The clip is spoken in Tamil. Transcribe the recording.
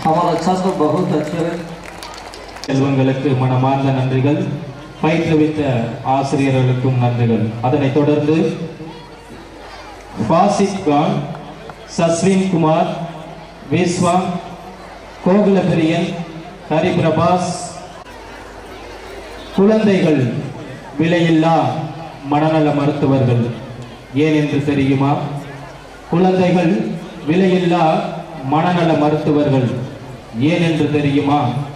हमारा छात्र बहुत अच्छे हैं செல்வங்களுக்கு மனமார்ந்த நன்றிகள் பயிற்றுவித்த ஆசிரியர்களுக்கும் நன்றிகள் அதனைத் தொடர்ந்து ஃபாசிக் கான் சஸ்வின் குமார் விஸ்வா கோகுலபிரியன் ஹரிபிரபாஸ் குழந்தைகள் விலையில்லா மனநல மருத்துவர்கள் ஏன் என்று தெரியுமா குழந்தைகள் விலையில்லா மனநல மருத்துவர்கள் ஏன் என்று தெரியுமா